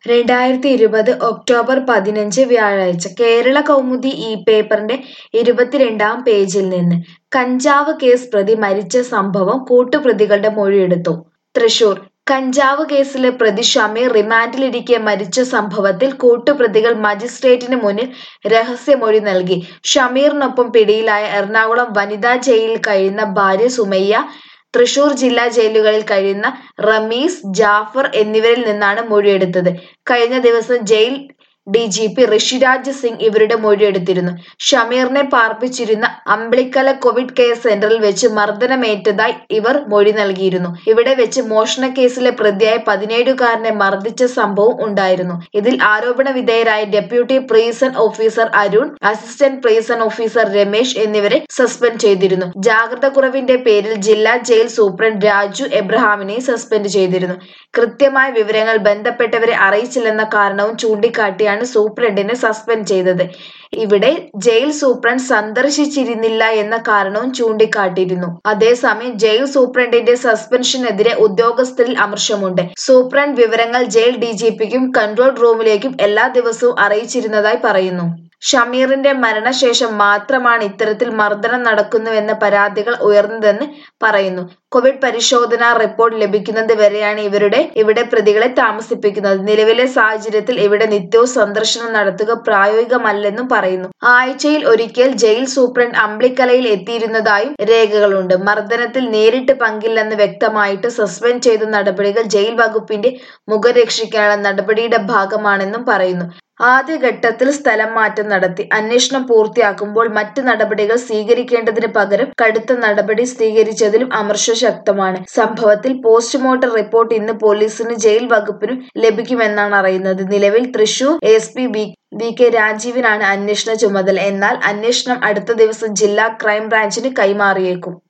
രണ്ടായിരത്തി ഇരുപത് ഒക്ടോബർ പതിനഞ്ച് വ്യാഴാഴ്ച കേരള കൗമുദി ഈ പേപ്പറിന്റെ ഇരുപത്തിരണ്ടാം പേജിൽ നിന്ന് കഞ്ചാവ് കേസ് പ്രതി മരിച്ച സംഭവം കൂട്ടുപ്രതികളുടെ മൊഴിയെടുത്തു തൃശൂർ കഞ്ചാവ് കേസിലെ പ്രതി ഷമീർ റിമാൻഡിലിരിക്കെ മരിച്ച സംഭവത്തിൽ കൂട്ടുപ്രതികൾ മജിസ്ട്രേറ്റിന് മുന്നിൽ രഹസ്യമൊഴി നൽകി ഷമീറിനൊപ്പം പിടിയിലായ എറണാകുളം വനിതാ ജയിലിൽ കഴിയുന്ന ഭാര്യ സുമയ്യ തൃശൂർ ജില്ലാ ജയിലുകളിൽ കഴിയുന്ന റമീസ് ജാഫർ എന്നിവരിൽ നിന്നാണ് മൊഴിയെടുത്തത് കഴിഞ്ഞ ദിവസം jail D G P Rishiraj Singh ഇവരുടെ മൊഴിയെടുത്തിരുന്നു ഷമീറിനെ പാർപ്പിച്ചിരുന്ന അമ്പിളിക്കല കോവിഡ് കെയർ സെന്ററിൽ വെച്ച് മർദ്ദനമേറ്റതായി ഇവർ മൊഴി നൽകിയിരുന്നു ഇവിടെ വെച്ച് മോഷണ കേസിലെ പ്രതിയായ പതിനേഴുകാരനെ മർദ്ദിച്ച സംഭവം ഉണ്ടായിരുന്നു ഇതിൽ ആരോപണ വിധേയരായ deputy prison officer Arun assistant prison officer Ramesh എന്നിവരെ സസ്പെൻഡ് ചെയ്തിരുന്നു ജാഗ്രത കുറവിന്റെ പേരിൽ ജില്ലാ ജയിൽ സൂപ്രണ്ട് രാജു എബ്രഹാമിനെ സസ്പെൻഡ് ചെയ്തിരുന്നു കൃത്യമായ വിവരങ്ങൾ ബന്ധപ്പെട്ടവരെ അറിയിച്ചില്ലെന്ന കാരണവും ചൂണ്ടിക്കാട്ടിയാണ് സൂപ്രണ്ടിനെ സസ്പെൻഡ് ചെയ്തത് ഇവിടെ ജയിൽ സൂപ്രണ്ട് സന്ദർശിച്ചിരുന്നില്ല എന്ന കാരണവും ചൂണ്ടിക്കാട്ടിയിരുന്നു അതേസമയം ജയിൽ സൂപ്രണ്ടിന്റെ സസ്പെൻഷനെതിരെ ഉദ്യോഗസ്ഥരിൽ അമർഷമുണ്ട് സൂപ്രണ്ട് വിവരങ്ങൾ ജയിൽ ഡിജിപിക്കും കൺട്രോൾ റൂമിലേക്കും എല്ലാ ദിവസവും അറിയിച്ചിരുന്നതായി പറയുന്നു ഷമീറിന്റെ മരണശേഷം മാത്രമാണ് ഇത്തരത്തിൽ മർദ്ദനം നടക്കുന്നുവെന്ന പരാതികൾ ഉയർന്നതെന്ന് പറയുന്നു കോവിഡ് പരിശോധനാ റിപ്പോർട്ട് ലഭിക്കുന്നത് വരെയാണ് ഇവരുടെ ഇവിടെ പ്രതികളെ താമസിപ്പിക്കുന്നത് നിലവിലെ സാഹചര്യത്തിൽ ഇവിടെ നിത്യവും സന്ദർശനം നടത്തുക പ്രായോഗികമല്ലെന്നും പറയുന്നു ആഴ്ചയിൽ ഒരിക്കൽ ജയിൽ സൂപ്രണ്ട് അമ്പിളിക്കലയിൽ എത്തിയിരുന്നതായും രേഖകളുണ്ട് മർദ്ദനത്തിൽ നേരിട്ട് പങ്കില്ലെന്ന് വ്യക്തമായിട്ട് സസ്പെൻഡ് ചെയ്ത നടപടികൾ ജയിൽ വകുപ്പിന്റെ മുഖരക്ഷയ്ക്കാനുള്ള നടപടിയുടെ ഭാഗമാണെന്നും പറയുന്നു ആദ്യഘട്ടത്തിൽ സ്ഥലം മാറ്റം നടത്തി അന്വേഷണം പൂർത്തിയാക്കുമ്പോൾ മറ്റ് നടപടികൾ സ്വീകരിക്കേണ്ടതിന് പകരം കടുത്ത നടപടി സ്വീകരിച്ചതിലും അമർഷം ശക്തമാണ് സംഭവത്തിൽ പോസ്റ്റ്മോർട്ടം റിപ്പോർട്ട് ഇന്ന് പോലീസിന് ജയിൽ വകുപ്പിനും ലഭിക്കുമെന്നാണ് അറിയുന്നത് നിലവിൽ Thrissur S P B V K രാജീവിനാണ് അന്വേഷണ ചുമതല എന്നാൽ അന്വേഷണം അടുത്ത ദിവസം ജില്ലാ ക്രൈംബ്രാഞ്ചിന് കൈമാറിയേക്കും